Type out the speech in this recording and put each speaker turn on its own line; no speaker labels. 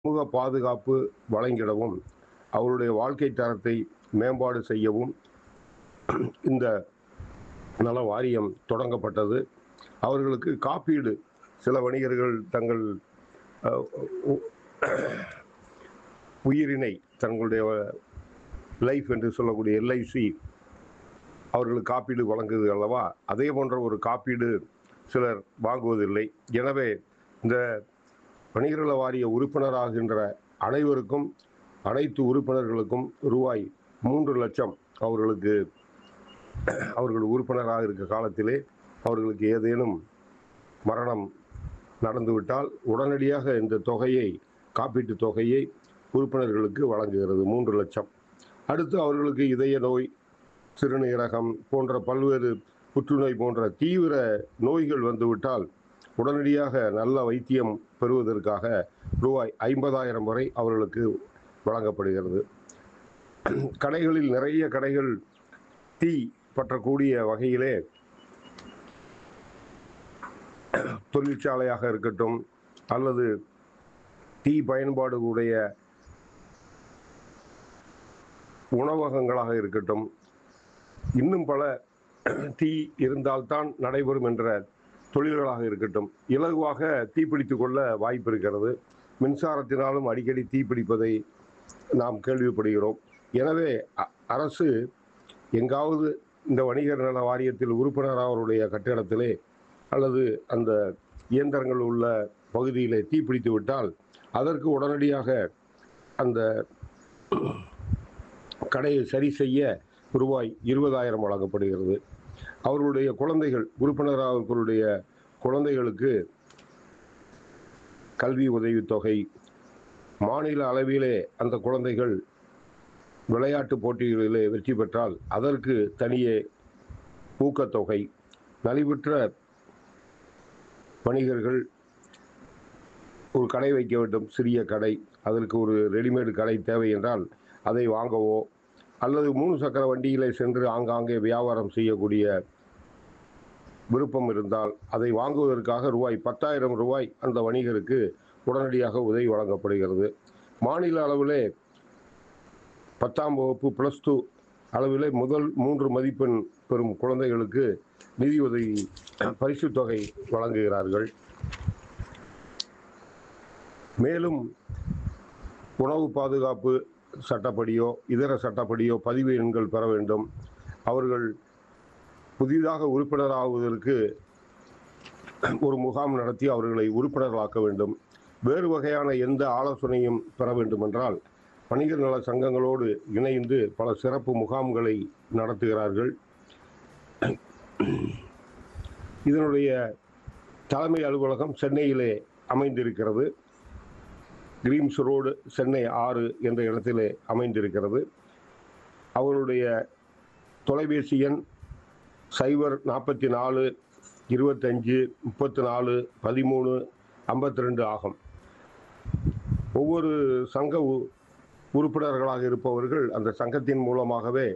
சமூக பாதுகாப்பு வழங்கிடவும் அவருடைய வாழ்க்கை தரத்தை மேம்பாடு செய்யவும் இந்த நல வாரியம் தொடங்கப்பட்டது அவர்களுக்கு காப்பீடு சில வணிகர்கள் தங்கள் அஹ், உ- உயிரினை தங்களுடைய லைஃப் என்று சொல்லக்கூடிய எல்ஐசி அவர்களுக்கு காப்பீடு வழங்குது அல்லவா அதே போன்ற ஒரு காப்பீடு சிலர் வாங்குவதில்லை எனவே இந்த வணிகர்நல வாரிய உறுப்பினராகின்ற அனைவருக்கும் அனைத்து உறுப்பினர்களுக்கும் ரூபாய் மூன்று லட்சம் அவர்களுக்கு அவர்கள் உறுப்பினராக இருக்க காலத்திலே அவர்களுக்கு ஏதேனும் மரணம் நடந்துவிட்டால் உடனடியாக இந்த தொகையை காப்பீட்டு தொகையை உறுப்பினர்களுக்கு வழங்குகிறது மூன்று லட்சம் அடுத்து அவர்களுக்கு இதய நோய் சிறுநீரகம் போன்ற பல்வேறு புற்றுநோய் போன்ற தீவிர நோய்கள் வந்துவிட்டால் உடனடியாக நல்ல வைத்தியம் பெறுவதற்காக ரூபாய் ஐம்பதாயிரம் வரை அவர்களுக்கு வழங்கப்படுகிறது கடைகளில் நிறைய கடைகள் தீ பற்றக்கூடிய வகையிலே தொழிற்சாலையாக இருக்கட்டும் அல்லது தீ பயன்பாடு உடைய உணவகங்களாக இருக்கட்டும் இன்னும் பல தீ இருந்தால்தான் நடைபெறும் என்ற தொழில்களாக இருக்கட்டும் இலகுவாக தீப்பிடித்துக் கொள்ள வாய்ப்பு இருக்கிறது மின்சாரத்தினாலும் அடிக்கடி தீப்பிடிப்பதை நாம் கேள்விப்படுகிறோம் எனவே அ- அரசு எங்காவது இந்த வணிகர் நல வாரியத்தில் உறுப்பினர் அவருடைய கட்டிடத்திலே அல்லது அந்த இயந்திரங்கள் உள்ள பகுதியிலே தீப்பிடித்து விட்டால் அதற்கு உடனடியாக அந்த கடையை சரி செய்ய ரூபாய் இருபதாயிரம் வழங்கப்படுகிறது அவர்களுடைய குழந்தைகள் உறுப்பினர்களுடைய குழந்தைகளுக்கு கல்வி உதவித்தொகை மாநில அளவிலே அந்த குழந்தைகள் விளையாட்டு போட்டிகளிலே வெற்றி பெற்றால் அதற்கு தனியே ஊக்கத்தொகை நலிவுற்ற வணிகர்கள் ஒரு கடை வைக்க வேண்டும் சிறிய கடை அதற்கு ஒரு ரெடிமேடு கடை தேவை என்றால் அதை வாங்கவோ அல்லது மூணு சக்கர வண்டியிலே சென்று ஆங்காங்கே வியாபாரம் செய்யக்கூடிய விருப்பம் இருந்தால் அதை வாங்குவதற்காக ரூபாய் பத்தாயிரம் ரூபாய் அந்த வணிகருக்கு உடனடியாக உதவி வழங்கப்படுகிறது மாநில அளவிலே பத்தாம் வகுப்பு ப்ளஸ் டூ அளவிலே முதல் மூன்று மதிப்பெண் பெறும் குழந்தைகளுக்கு நிதியுதவி பரிசுத் தொகை வழங்குகிறார்கள் மேலும் உணவு பாதுகாப்பு சட்டப்படியோ இதர சட்டப்படியோ பதிவு எண்கள் பெற வேண்டும் அவர்கள் புதிதாக உறுப்பினராகுவதற்கு ஒரு முகாம் நடத்தி அவர்களை உறுப்பினர்களாக்க வேண்டும் வேறு வகையான எந்த ஆலோசனையும் பெற வேண்டுமென்றால் வணிகர் நல சங்கங்களோடு இணைந்து பல சிறப்பு முகாம்களை நடத்துகிறார்கள் இதனுடைய தலைமை அலுவலகம் சென்னையிலே அமைந்திருக்கிறது கிரீம்ஸ் ரோடு சென்னை ஆறு என்ற இடத்திலே அமைந்திருக்கிறது அவருடைய தொலைபேசி எண் சைபர் நாற்பத்தி நாலு இருபத்தஞ்சு முப்பத்தி நாலு பதிமூணு ஐம்பத்தி ரெண்டு ஆகும் ஒவ்வொரு சங்க உ- உறுப்பினர்களாக இருப்பவர்கள் அந்த சங்கத்தின் மூலமாகவே